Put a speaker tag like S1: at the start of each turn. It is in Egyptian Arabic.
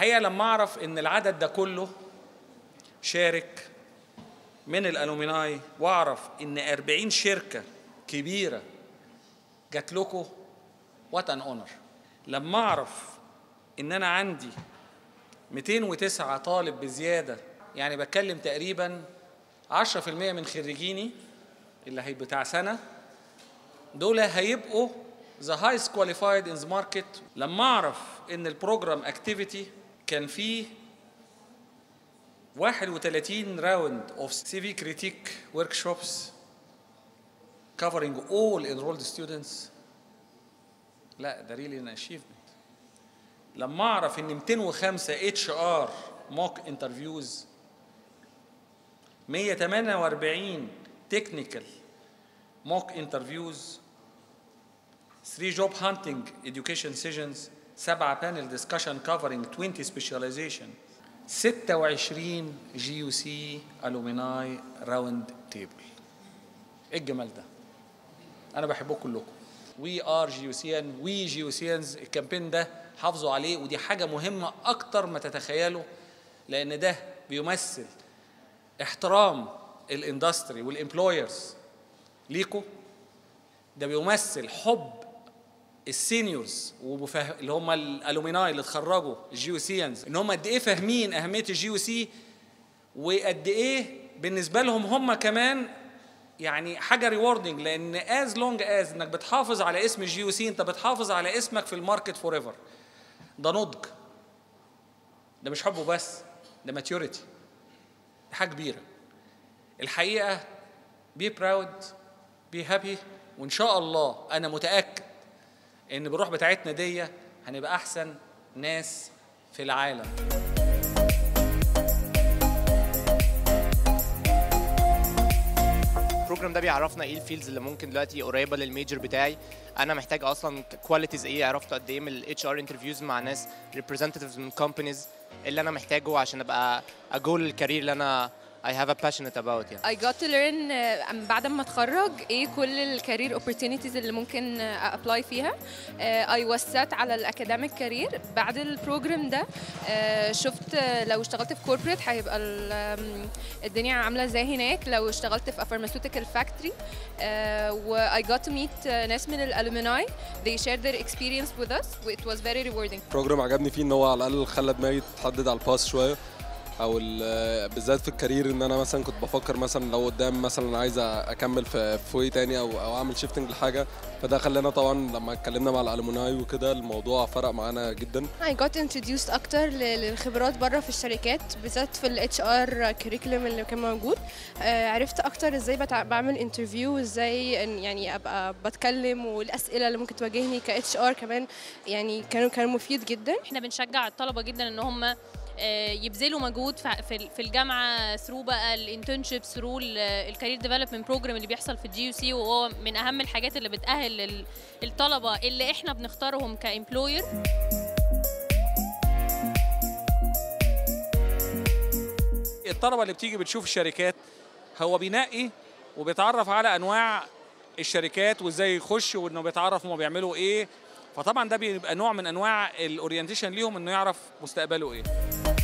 S1: الحقيقه لما اعرف ان العدد ده كله شارك من الالومناي واعرف ان 40 شركه كبيره جات لكم وات ان اونر لما اعرف ان انا عندي 209 طالب بزياده يعني بتكلم تقريبا 10% من خريجيني اللي هي بتاع سنه دول هيبقوا the highest qualified in the market لما اعرف ان البروجرام اكتيفيتي كان فيه 31 راوند of CV critique workshops covering all enrolled students لا ده really an achievement لما اعرف ان 205 اتش ار موك انترفيوز 148 تكنيكال موك انترفيوز 3 جوب هانتنج education sessions 7 panel discussion covering 20 specialization 26 جي يو سي الومناي راوند تيبل ايه الجمال ده انا بحبكم كلكم وي ار جي يو سيان وي جي يو سيانز الكامبين ده حافظوا عليه ودي حاجه مهمه اكتر ما تتخيلوا لان ده بيمثل احترام الاندستري والامبلويرز ليكوا ده بيمثل حب السينيورز ومفه... اللي هم الالوميناي اللي اتخرجوا الجي سيانز ان هم قد ايه فاهمين اهميه الجي سي وقد ايه بالنسبه لهم هم كمان يعني حاجه ريوردنج لان از لونج از انك بتحافظ على اسم الجي سي انت بتحافظ على اسمك في الماركت فور ايفر ده نضج ده مش حبه بس ده ماتيوريتي دي حاجه كبيره الحقيقه بي براود بي هابي وان شاء الله انا متاكد ان بالروح بتاعتنا دي هنبقى احسن ناس في العالم
S2: البروجرام ده بيعرفنا ايه الفيلدز اللي ممكن دلوقتي قريبه للميجر بتاعي انا محتاج اصلا كواليتيز ايه عرفت قد ايه من الاتش ار انترفيوز مع ناس ريبريزنتيفز من كومبانيز اللي انا محتاجه عشان ابقى اجول الكارير اللي انا I have a passionate about يعني
S3: I got to learn uh, بعد ما اتخرج ايه كل الكارير opportunities اللي ممكن ابلاي فيها uh, I وسعت على الاكاديميك كارير بعد البروجرام ده uh, شفت لو اشتغلت في كوربريت هيبقى الدنيا عامله ازاي هناك لو اشتغلت في pharmaceutical factory و I got to meet ناس من الالومناي they shared their experience with us it was very rewarding
S4: البروجرام عجبني فيه ان هو على الاقل خلى دماغي تحدد على الباس شويه او بالذات في الكارير ان انا مثلا كنت بفكر مثلا لو قدام مثلا عايز اكمل في في تاني او او اعمل شيفتنج لحاجه فده خلانا طبعا لما اتكلمنا مع الالومناي وكده الموضوع فرق معانا جدا
S5: I got introduced اكتر للخبرات بره في الشركات بالذات في الاتش ار كريكولم اللي كان موجود عرفت اكتر ازاي بعمل انترفيو وازاي يعني ابقى بتكلم والاسئله اللي ممكن تواجهني كاتش ار كمان يعني كانوا كان مفيد جدا
S6: احنا بنشجع الطلبه جدا ان هم يبذلوا مجهود في الجامعه ثرو بقى الانترنشيب ثرو الكارير ديفلوبمنت بروجرام اللي بيحصل في الجي يو سي وهو من اهم الحاجات اللي بتاهل الطلبه اللي احنا بنختارهم كامبلوير
S1: الطلبه اللي بتيجي بتشوف الشركات هو بينقي وبيتعرف على انواع الشركات وازاي يخش وانه بيتعرف هما بيعملوا ايه فطبعا ده بيبقى نوع من انواع الاورينتيشن ليهم انه يعرف مستقبله ايه